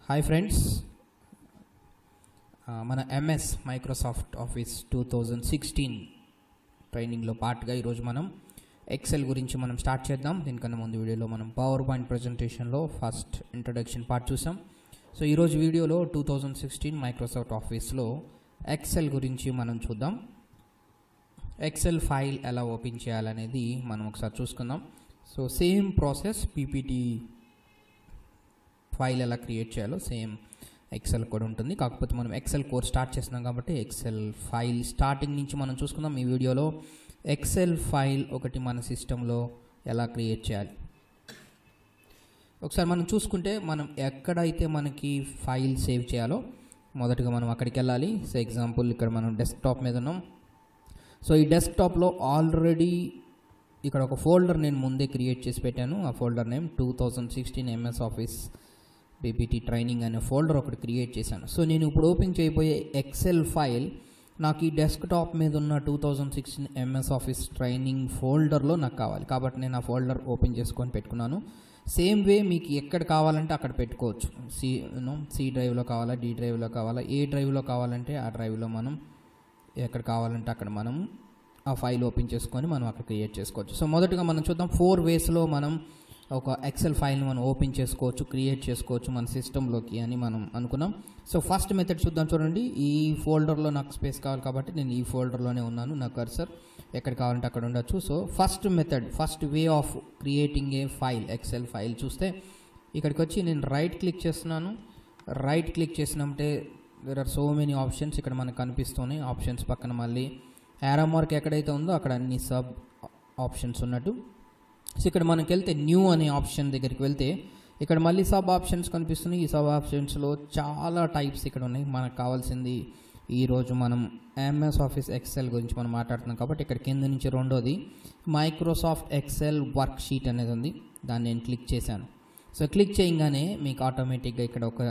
hi friends మన MS Microsoft Office two thousand sixteen ట్రైనింగ్లో పార్ట్గా ఈరోజు మనం ఎక్సెల్ గురించి మనం స్టార్ట్ చేద్దాం దీనికన్నా ముందు వీడియోలో మనం పవర్ పాయింట్ ప్రజెంటేషన్లో ఫస్ట్ ఇంట్రడక్షన్ పార్ట్ చూసాం సో ఈరోజు వీడియోలో టూ థౌజండ్ సిక్స్టీన్ మైక్రోసాఫ్ట్ ఆఫీస్లో ఎక్సెల్ గురించి మనం చూద్దాం ఎక్సెల్ ఫైల్ ఎలా ఓపెన్ చేయాలనేది మనం ఒకసారి చూసుకుందాం so same process PPT file ఎలా క్రియేట్ చేయాలో సేమ్ ఎక్సెల్ కూడా ఉంటుంది కాకపోతే మనం ఎక్సెల్ కోర్స్ స్టార్ట్ చేస్తున్నాం కాబట్టి ఎక్సెల్ ఫైల్ స్టార్టింగ్ నుంచి మనం చూసుకుందాం ఈ వీడియోలో ఎక్సెల్ ఫైల్ ఒకటి మన సిస్టంలో ఎలా క్రియేట్ చేయాలి ఒకసారి మనం చూసుకుంటే మనం ఎక్కడైతే మనకి ఫైల్ సేవ్ చేయాలో మొదటగా మనం అక్కడికి వెళ్ళాలి సో ఎగ్జాంపుల్ ఇక్కడ మనం డెస్క్టాప్ మీద ఉన్నాం సో ఈ డెస్క్టాప్లో ఆల్రెడీ ఇక్కడ ఒక ఫోల్డర్ నేను ముందే క్రియేట్ చేసి పెట్టాను ఆ folder name two thousand sixteen MS Office PPT training అనే ఫోల్డర్ ఒకటి క్రియేట్ చేశాను సో నేను ఇప్పుడు ఓపెన్ చేయబోయే ఎక్సెల్ ఫైల్ నాకు ఈ డెస్క్టాప్ మీద ఉన్న two thousand sixteen MS Office training ఫోల్డర్లో నాకు కావాలి కాబట్టి నేను ఆ ఫోల్డర్ ఓపెన్ చేసుకొని పెట్టుకున్నాను సేమ్ వే మీకు ఎక్కడ కావాలంటే అక్కడ పెట్టుకోవచ్చు సి యూనో సి డ్రైవ్లో కావాలా డి డ్రైవ్లో కావాలా ఏ డ్రైవ్లో కావాలంటే ఆ డ్రైవ్లో మనం ఎక్కడ కావాలంటే అక్కడ మనం ఆ ఫైల్ ఓపెన్ చేసుకొని మనం అక్కడ క్రియేట్ చేసుకోవచ్చు సో మొదటగా మనం చూద్దాం ఫోర్ వేస్లో మనం ఒక ఎక్సెల్ ఫైల్ని మనం ఓపెన్ చేసుకోవచ్చు క్రియేట్ చేసుకోవచ్చు మన సిస్టంలోకి అని మనం అనుకున్నాం సో ఫస్ట్ మెథడ్ చూద్దాం చూడండి ఈ ఫోల్డర్లో నాకు స్పేస్ కావాలి కాబట్టి నేను ఈ ఫోల్డర్లోనే ఉన్నాను నా కర్సర్ ఎక్కడ కావాలంటే అక్కడ ఉండొచ్చు so first method first way of creating a file Excel file చూస్తే ఇక్కడికి వచ్చి నేను రైట్ క్లిక్ చేస్తున్నాను రైట్ క్లిక్ చేసినట్టే there are so many options ఇక్కడ మనకు కనిపిస్తున్నాయి ఆప్షన్స్ పక్కన మళ్ళీ యారో మార్క్ ఎక్కడైతే ఉందో అక్కడ అన్ని సబ్ ఆప్షన్స్ ఉన్నట్టు సో ఇక్కడ మనకి వెళ్తే న్యూ అనే ఆప్షన్ దగ్గరికి వెళ్తే ఇక్కడ మళ్ళీ సబ్ ఆప్షన్స్ కనిపిస్తున్నాయి ఈ సబ్ ఆప్షన్స్లో చాలా టైప్స్ ఇక్కడ ఉన్నాయి మనకు కావాల్సింది ఈరోజు మనం ఎంఎస్ ఆఫీస్ ఎక్సెల్ గురించి మనం మాట్లాడుతున్నాం కాబట్టి ఇక్కడ కింద నుంచి రెండోది మైక్రోసాఫ్ట్ ఎక్సెల్ వర్క్ షీట్ అనేది ఉంది దాన్ని నేను క్లిక్ చేశాను సో క్లిక్ చేయగానే మీకు ఆటోమేటిక్గా ఇక్కడ ఒక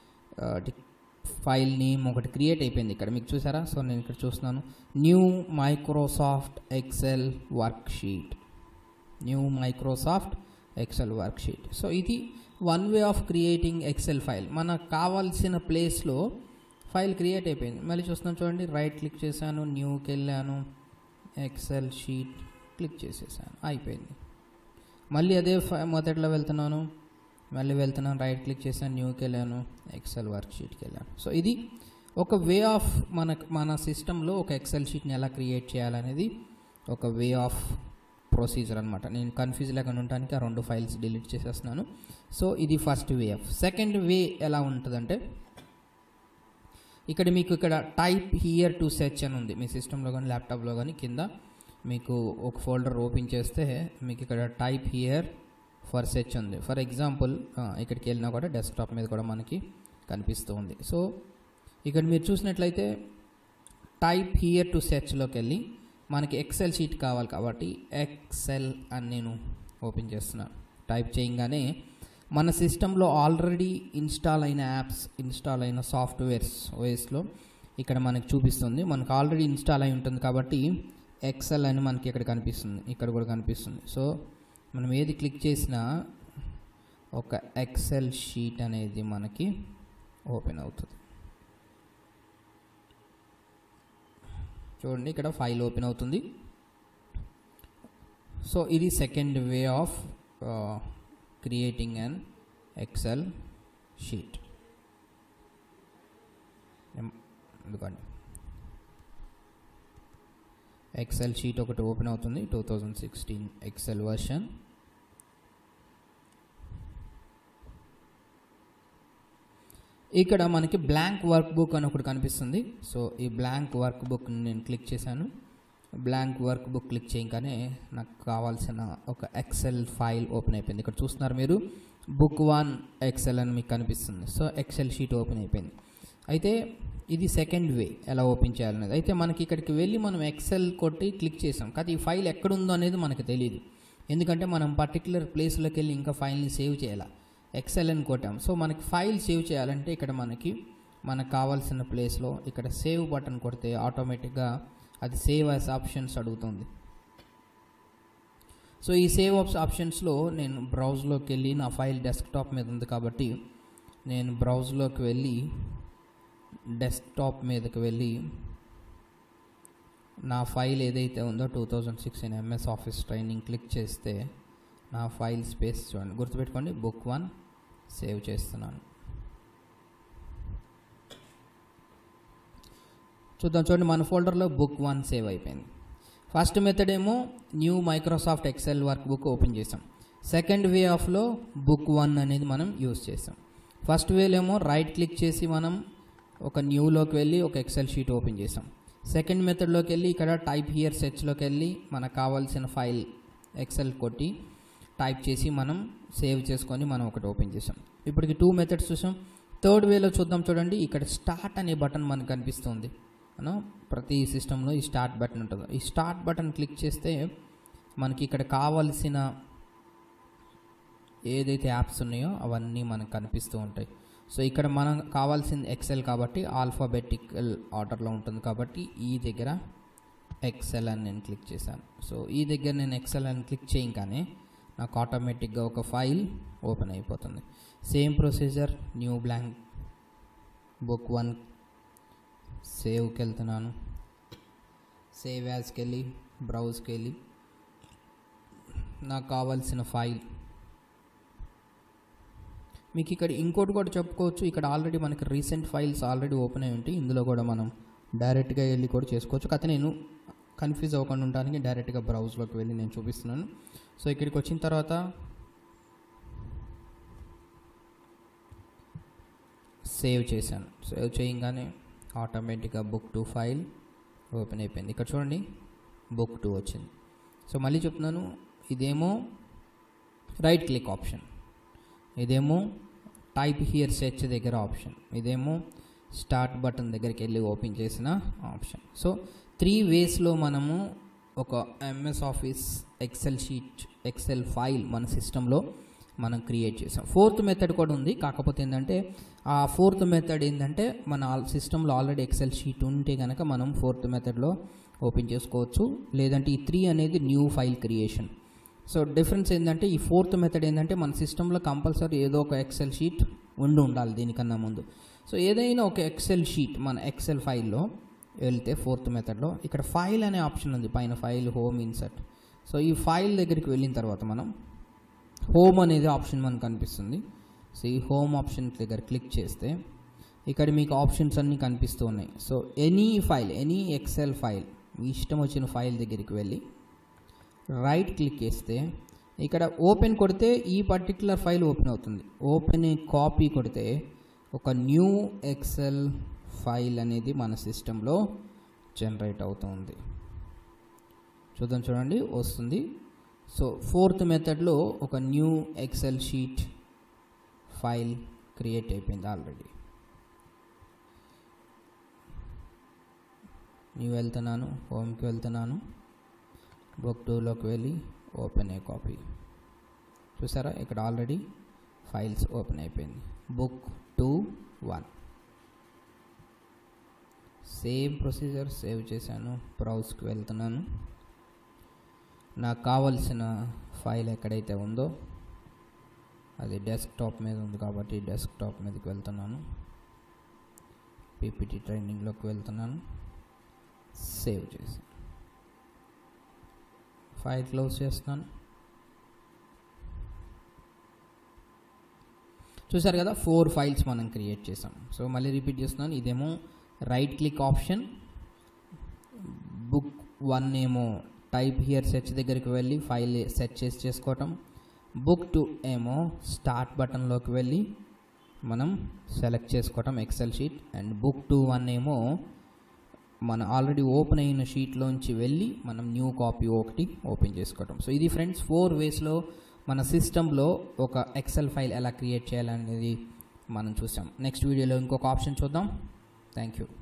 ఫైల్ నేమ్ ఒకటి క్రియేట్ అయిపోయింది ఇక్కడ మీకు చూసారా సో నేను ఇక్కడ చూస్తున్నాను new Microsoft Excel worksheet new Microsoft Excel worksheet so ఇది one way of creating Excel file మనకు కావాల్సిన ప్లేస్లో ఫైల్ క్రియేట్ అయిపోయింది మళ్ళీ చూస్తున్నాం చూడండి రైట్ క్లిక్ చేశాను న్యూకి వెళ్ళాను ఎక్సెల్ షీట్ క్లిక్ చేసేసాను అయిపోయింది మళ్ళీ అదే మొదట్లో వెళ్తున్నాను మళ్ళీ వెళ్తున్నాను రైట్ క్లిక్ చేశాను న్యూకి వెళ్ళాను ఎక్సెల్ వర్క్ షీట్కి వెళ్ళాను సో ఇది ఒక వే ఆఫ్ మన మన సిస్టంలో ఒక ఎక్సెల్ షీట్ని ఎలా క్రియేట్ చేయాలనేది ఒక వే ఆఫ్ ప్రొసీజర్ అనమాట నేను కన్ఫ్యూజ్ లేకుండా ఉండడానికి ఆ రెండు ఫైల్స్ డిలీట్ చేసేస్తున్నాను సో ఇది first way of second way ఎలా ఉంటుందంటే ఇక్కడ మీకు ఇక్కడ టైప్ హియర్ టు సెర్చ్ అని ఉంది మీ సిస్టంలో కానీ ల్యాప్టాప్లో కానీ కింద మీకు ఒక ఫోల్డర్ ఓపెన్ చేస్తే మీకు ఇక్కడ టైప్ హియర్ ఫర్ సెర్చ్ ఉంది ఫర్ ఎగ్జాంపుల్ ఇక్కడికి వెళ్ళినా కూడా డెస్క్టాప్ మీద కూడా మనకి కనిపిస్తూ ఉంది సో ఇక్కడ మీరు చూసినట్లయితే టైప్ హియర్ టు సెర్చ్లోకి వెళ్ళి మనకి ఎక్సెల్ షీట్ కావాలి కాబట్టి ఎక్సెల్ అని నేను ఓపెన్ చేస్తున్నాను టైప్ చేయగానే మన సిస్టంలో ఆల్రెడీ ఇన్స్టాల్ అయిన యాప్స్ ఇన్స్టాల్ అయిన సాఫ్ట్వేర్స్ ఓఎస్లో ఇక్కడ మనకి చూపిస్తుంది మనకు ఆల్రెడీ ఇన్స్టాల్ అయి ఉంటుంది కాబట్టి ఎక్సెల్ అని మనకి ఇక్కడ కనిపిస్తుంది ఇక్కడ కూడా కనిపిస్తుంది సో మనం ఏది క్లిక్ చేసినా ఒక ఎక్సెల్ షీట్ అనేది మనకి ఓపెన్ అవుతుంది చూడండి ఇక్కడ ఫైల్ ఓపెన్ అవుతుంది సో ఇది second way of creating an Excel sheet ఎందుకండి ఎక్సెల్ షీట్ ఒకటి ఓపెన్ అవుతుంది two thousand sixteen Excel version ఇక్కడ మనకి బ్లాంక్ వర్క్ బుక్ అని ఒకటి కనిపిస్తుంది సో ఈ బ్లాంక్ వర్క్ బుక్ నేను క్లిక్ చేశాను బ్లాంక్ వర్క్ బుక్ క్లిక్ చేయగానే నాకు కావాల్సిన ఒక ఎక్సెల్ ఫైల్ ఓపెన్ అయిపోయింది ఇక్కడ చూస్తున్నారు మీరు బుక్ వన్ ఎక్సెల్ అని మీకు కనిపిస్తుంది సో ఎక్సెల్ షీట్ ఓపెన్ అయిపోయింది అయితే ఇది సెకండ్ వే ఎలా ఓపెన్ చేయాలనేది అయితే మనకి ఇక్కడికి వెళ్ళి మనం ఎక్సెల్ కొట్టి క్లిక్ చేసాం కానీ ఈ ఫైల్ ఎక్కడుందో అనేది మనకు తెలియదు ఎందుకంటే మనం పర్టికులర్ ప్లేస్లోకి వెళ్ళి ఇంకా ఫైల్ని సేవ్ చేయాలి ఎక్సెల్ అని కొట్టాం సో మనకి ఫైల్ సేవ్ చేయాలంటే ఇక్కడ మనకి మనకు కావాల్సిన ప్లేస్లో ఇక్కడ సేవ్ బటన్ కొడితే ఆటోమేటిక్గా అది సేవ్ యాజ్ ఆప్షన్స్ అడుగుతుంది సో ఈ సేవ్ ఆప్స్ ఆప్షన్స్లో నేను బ్రౌజ్లోకి వెళ్ళి నా ఫైల్ డెస్క్టాప్ మీద ఉంది కాబట్టి నేను బ్రౌజ్లోకి వెళ్ళి డెస్క్టాప్ మీదకి వెళ్ళి నా ఫైల్ ఏదైతే ఉందో two thousand sixteen MS Office training click చేస్తే నా ఫైల్ స్పేస్ చూడండి గుర్తుపెట్టుకోండి బుక్ వన్ సేవ్ చేస్తున్నాను చూద్దాం చూడండి మన ఫోల్డర్లో బుక్ వన్ సేవ్ అయిపోయింది ఫస్ట్ మెథడ్ ఏమో new Microsoft Excel workbook open చేసాం సెకండ్ వే ఆఫ్లో బుక్ వన్ అనేది మనం యూస్ చేసాం ఫస్ట్ వేలో ఏమో రైట్ క్లిక్ చేసి మనం ఒక న్యూలోకి వెళ్ళి ఒక ఎక్సెల్ షీట్ ఓపెన్ చేసాం సెకండ్ మెథడ్లోకి వెళ్ళి ఇక్కడ టైప్ హియర్ సెర్చ్లోకి వెళ్ళి మనకు కావాల్సిన ఫైల్ ఎక్సెల్ కొట్టి టైప్ చేసి మనం సేవ్ చేసుకొని మనం ఒకటి ఓపెన్ చేసాం ఇప్పటికి టూ మెథడ్స్ చూసాం థర్డ్ వేలో చూద్దాం చూడండి ఇక్కడ స్టార్ట్ అనే బటన్ మనకు కనిపిస్తుంది మనం ప్రతి సిస్టంలో ఈ స్టార్ట్ బటన్ ఉంటుంది ఈ స్టార్ట్ బటన్ క్లిక్ చేస్తే మనకి ఇక్కడ కావాల్సిన ఏదైతే యాప్స్ ఉన్నాయో అవన్నీ మనకు కనిపిస్తూ ఉంటాయి సో ఇక్కడ మనం కావాల్సింది ఎక్సెల్ కాబట్టి ఆల్ఫాబెటికల్ ఆర్డర్లో ఉంటుంది కాబట్టి ఈ దగ్గర ఎక్సెల్ అని నేను క్లిక్ చేశాను సో ఈ దగ్గర నేను ఎక్సెల్ అని క్లిక్ చేయగానే నాకు ఆటోమేటిక్గా ఒక ఫైల్ ఓపెన్ అయిపోతుంది same procedure new blank book one సేవ్కి వెళ్తున్నాను సేవ్ యాజ్కి వెళ్ళి బ్రౌజ్కి వెళ్ళి నాకు కావాల్సిన ఫైల్ మీకు ఇక్కడ ఇంకోటి కూడా చెప్పుకోవచ్చు ఇక్కడ ఆల్రెడీ మనకి రీసెంట్ ఫైల్స్ ఆల్రెడీ ఓపెన్ అయి ఉంటాయి ఇందులో కూడా మనం డైరెక్ట్గా వెళ్ళి కూడా చేసుకోవచ్చు కాకపోతే నేను కన్ఫ్యూజ్ అవ్వకుండా ఉండడానికి డైరెక్ట్గా బ్రౌజ్లోకి వెళ్ళి నేను చూపిస్తున్నాను సో ఇక్కడికి వచ్చిన తర్వాత సేవ్ చేశాను సేవ్ చేయగానే ఆటోమేటిక్గా బుక్ టూ ఫైల్ ఓపెన్ అయిపోయింది ఇక్కడ చూడండి బుక్ టూ వచ్చింది సో మళ్ళీ చెప్తున్నాను ఇదేమో రైట్ క్లిక్ ఆప్షన్ ఇదేమో టైప్ హియర్ సెర్చ్ దగ్గర ఆప్షన్ ఇదేమో స్టార్ట్ బటన్ దగ్గరికి వెళ్ళి ఓపెన్ చేసిన ఆప్షన్ సో త్రీ వేస్లో మనము ఒక MS Office Excel sheet Excel file మన సిస్టంలో మనం క్రియేట్ చేసాం ఫోర్త్ మెథడ్ కూడా ఉంది కాకపోతే ఏంటంటే ఆ ఫోర్త్ మెథడ్ ఏంటంటే మన సిస్టంలో ఆల్రెడీ ఎక్సెల్ షీట్ ఉంటే కనుక మనం ఫోర్త్ మెథడ్లో ఓపెన్ చేసుకోవచ్చు లేదంటే ఈ త్రీ అనేది new file creation so difference ఏంటంటే ఈ ఫోర్త్ మెథడ్ ఏంటంటే మన సిస్టంలో కంపల్సరీ ఏదో ఒక ఎక్సెల్ షీట్ ఉండి ఉండాలి దీనికన్నా ముందు సో ఏదైనా ఒక ఎక్సెల్ షీట్ మన ఎక్సెల్ ఫైల్లో వెళ్తే ఫోర్త్ మెథడ్లో ఇక్కడ ఫైల్ అనే ఆప్షన్ ఉంది పైన ఫైల్ హోమ్ ఇన్సర్ట్ సో ఈ ఫైల్ దగ్గరికి వెళ్ళిన తర్వాత మనం హోమ్ అనేది ఆప్షన్ మనకు కనిపిస్తుంది సో ఈ హోమ్ ఆప్షన్ దగ్గర క్లిక్ చేస్తే ఇక్కడ మీకు ఆప్షన్స్ అన్నీ కనిపిస్తూ ఉన్నాయి so any file any Excel file మీ ఇష్టం వచ్చిన ఫైల్ దగ్గరికి వెళ్ళి రైట్ క్లిక్ చేస్తే ఇక్కడ ఓపెన్ కొడితే ఈ పర్టికులర్ ఫైల్ ఓపెన్ అవుతుంది ఓపెన్ కాపీ కొడితే ఒక న్యూ ఎక్సెల్ ఫైల్ అనేది మన సిస్టంలో జనరేట్ అవుతుంది చూద్దాం చూడండి వస్తుంది సో ఫోర్త్ మెథడ్లో ఒక new Excel sheet file create అయిపోయింది ఆల్రెడీ నేను వెళ్తున్నాను హోమ్కి వెళ్తున్నాను బుక్ టూలోకి వెళ్ళి ఓపెన్ ఏ కాపీ చూసారా ఇక్కడ ఆల్రెడీ ఫైల్స్ ఓపెన్ అయిపోయింది book two one same procedure save చేశాను బ్రౌజ్కి వెళ్తున్నాను నాకు కావలసిన ఫైల్ ఎక్కడైతే ఉందో అది డెస్క్టాప్ మీద ఉంది కాబట్టి డెస్క్టాప్ మీదకి వెళ్తున్నాను పీపీటీ ట్రైనింగ్లోకి వెళ్తున్నాను సేవ్ చేసి ఫైల్ క్లోజ్ చేస్తున్నాను చూసారు కదా ఫోర్ ఫైల్స్ మనం క్రియేట్ చేసాం సో మళ్ళీ రిపీట్ చేస్తున్నాను ఇదేమో right click option book one ఏమో టైప్ హియర్ సెర్చ్ దగ్గరికి వెళ్ళి ఫైల్ సెర్చ్ చేసి చేసుకోవటం బుక్ టూ ఏమో స్టార్ట్ బటన్లోకి వెళ్ళి మనం సెలెక్ట్ చేసుకోవటం Excel sheet and book two one ఏమో మన ఆల్రెడీ ఓపెన్ అయిన షీట్లోంచి వెళ్ళి మనం న్యూ కాపీ ఒకటి ఓపెన్ చేసుకోవటం సో ఇది ఫ్రెండ్స్ ఫోర్ వేస్లో మన సిస్టంలో ఒక ఎక్సెల్ ఫైల్ ఎలా క్రియేట్ చేయాలనేది మనం చూసాం నెక్స్ట్ వీడియోలో ఇంకొక ఆప్షన్ చూద్దాం థ్యాంక్ యూ